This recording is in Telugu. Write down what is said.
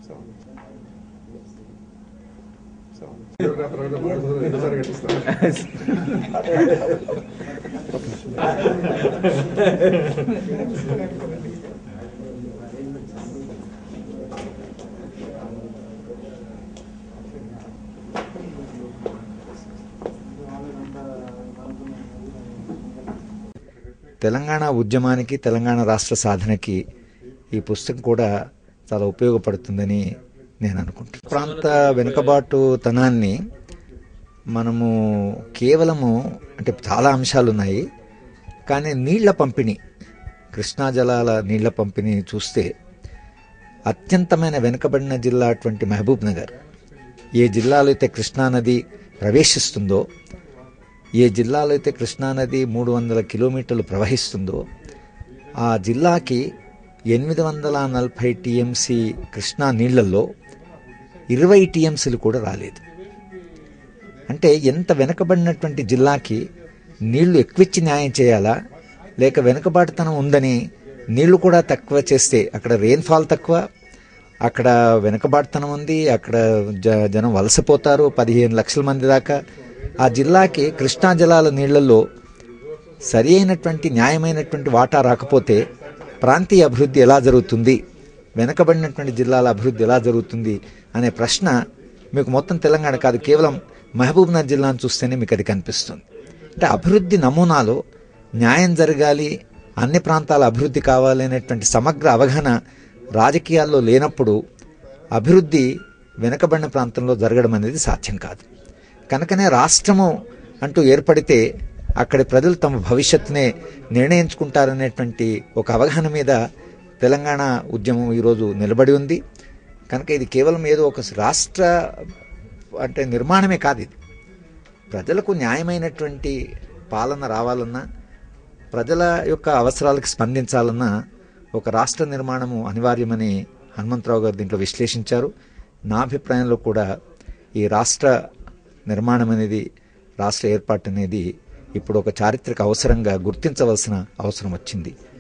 సో సో రెండోసారి కట్టిస్తాను తెలంగాణ ఉద్యమానికి తెలంగాణ రాష్ట్ర సాధనకి ఈ పుస్తకం కూడా చాలా ఉపయోగపడుతుందని నేను అనుకుంటున్నాను ప్రాంత వెనుకబాటు తనాన్ని మనము కేవలము అంటే చాలా అంశాలు ఉన్నాయి కానీ నీళ్ల పంపిణీ కృష్ణా జలాల నీళ్ల పంపిణీ చూస్తే అత్యంతమైన వెనుకబడిన జిల్లా అటువంటి మహబూబ్ నగర్ ఏ జిల్లాలో అయితే కృష్ణానది ప్రవేశిస్తుందో ఏ జిల్లాలో అయితే కృష్ణానది మూడు వందల కిలోమీటర్లు ప్రవహిస్తుందో ఆ జిల్లాకి ఎనిమిది వందల నలభై టీఎంసీ కృష్ణా నీళ్లలో ఇరవై టీఎంసీలు కూడా రాలేదు అంటే ఎంత వెనుకబడినటువంటి జిల్లాకి నీళ్లు ఎక్కువిచ్చి న్యాయం చేయాలా లేక వెనుకబాటుతనం ఉందని నీళ్లు కూడా తక్కువ చేస్తే అక్కడ రెయిన్ఫాల్ తక్కువ అక్కడ వెనుకబాటుతనం ఉంది అక్కడ జ జనం వలసపోతారు పదిహేను లక్షల మంది దాకా ఆ జిల్లాకి కృష్ణా జలాల నీళ్లలో సరి అయినటువంటి న్యాయమైనటువంటి వాటా రాకపోతే ప్రాంతీయ అభివృద్ధి ఎలా జరుగుతుంది వెనకబడినటువంటి జిల్లాల అభివృద్ధి ఎలా జరుగుతుంది అనే ప్రశ్న మీకు మొత్తం తెలంగాణ కాదు కేవలం మహబూబ్నగర్ జిల్లాను చూస్తేనే మీకు అది కనిపిస్తుంది అంటే అభివృద్ధి నమూనాలో న్యాయం జరగాలి అన్ని ప్రాంతాల అభివృద్ధి కావాలి అనేటువంటి సమగ్ర అవగాహన రాజకీయాల్లో లేనప్పుడు అభివృద్ధి వెనుకబడిన ప్రాంతంలో జరగడం అనేది సాధ్యం కాదు కనుకనే రాష్ట్రము అంటూ ఏర్పడితే అక్కడి ప్రజలు తమ భవిష్యత్తునే నిర్ణయించుకుంటారనేటువంటి ఒక అవగాహన మీద తెలంగాణ ఉద్యమం ఈరోజు నిలబడి ఉంది కనుక ఇది కేవలం ఏదో ఒక రాష్ట్ర అంటే నిర్మాణమే కాదు ఇది ప్రజలకు న్యాయమైనటువంటి పాలన రావాలన్నా ప్రజల యొక్క అవసరాలకు స్పందించాలన్నా ఒక రాష్ట్ర నిర్మాణము అనివార్యమని హనుమంతరావు గారు దీంట్లో విశ్లేషించారు నా అభిప్రాయంలో కూడా ఈ రాష్ట్ర నిర్మాణం అనేది రాష్ట్ర ఏర్పాటు అనేది ఇప్పుడు ఒక చారిత్రక అవసరంగా గుర్తించవలసిన అవసరం వచ్చింది